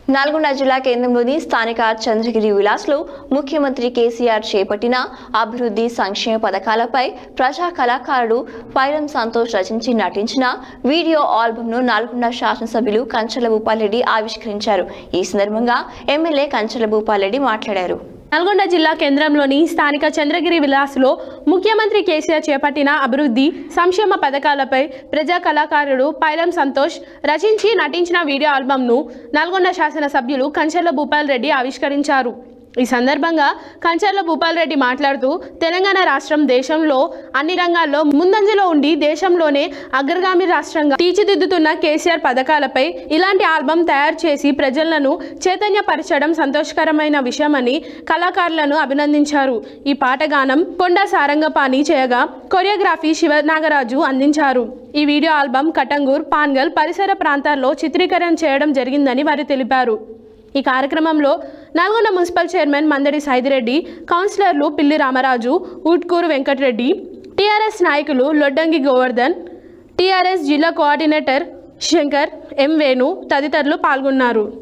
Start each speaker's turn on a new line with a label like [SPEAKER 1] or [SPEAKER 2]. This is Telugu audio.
[SPEAKER 1] నల్గొండ జిల్లా కేంద్రంలోని స్థానిక చంద్రగిరి విలాస్లో ముఖ్యమంత్రి కేసీఆర్ చేపట్టిన అభివృద్ధి సంక్షేమ పథకాలపై ప్రజా కళాకారుడు పైరం సంతోష్ రచించి నటించిన వీడియో ఆల్బమ్ను నల్గొండ శాసనసభ్యులు కంచల భూపాలరెడ్డి ఆవిష్కరించారు ఈ సందర్భంగా ఎమ్మెల్యే కంచల భూపాలరెడ్డి మాట్లాడారు
[SPEAKER 2] నల్గొండ జిల్లా కేంద్రంలోని స్థానిక చంద్రగిరి విలాస్లో ముఖ్యమంత్రి కేసీఆర్ చేపట్టిన అభివృద్ధి సంక్షేమ పథకాలపై ప్రజా కళాకారుడు పైలం సంతోష్ రచించి నటించిన వీడియో ఆల్బమ్ను నల్గొండ శాసనసభ్యులు కంచెల భూపాల్ రెడ్డి ఆవిష్కరించారు ఈ సందర్భంగా కంచర్ల భూపాల్ రెడ్డి మాట్లాడుతూ తెలంగాణ రాష్ట్రం దేశంలో అన్ని రంగాల్లో ముందంజలో ఉండి దేశంలోనే అగ్రగామి రాష్ట్రంగా తీర్చిదిద్దుతున్న కేసీఆర్ పథకాలపై ఇలాంటి ఆల్బం తయారు చేసి ప్రజలను చైతన్యపరచడం సంతోషకరమైన విషయమని కళాకారులను అభినందించారు ఈ పాటగానం కొండ సారంగపాణి చేయగా కొరియోగ్రఫీ శివనాగరాజు అందించారు ఈ వీడియో ఆల్బం కటంగూర్ పాన్గల్ పరిసర ప్రాంతాల్లో చిత్రీకరణ చేయడం జరిగిందని వారు తెలిపారు ఈ కార్యక్రమంలో నల్గొండ మున్సిపల్ చైర్మన్ మందడి సైదిరెడ్డి కౌన్సిలర్లు పిల్లి రామరాజు ఊట్కూరు వెంకటరెడ్డి టీఆర్ఎస్ నాయకులు లొడ్డంగి గోవర్ధన్ టీఆర్ఎస్ జిల్లా కోఆర్డినేటర్ శంకర్ ఎం వేణు తదితరులు పాల్గొన్నారు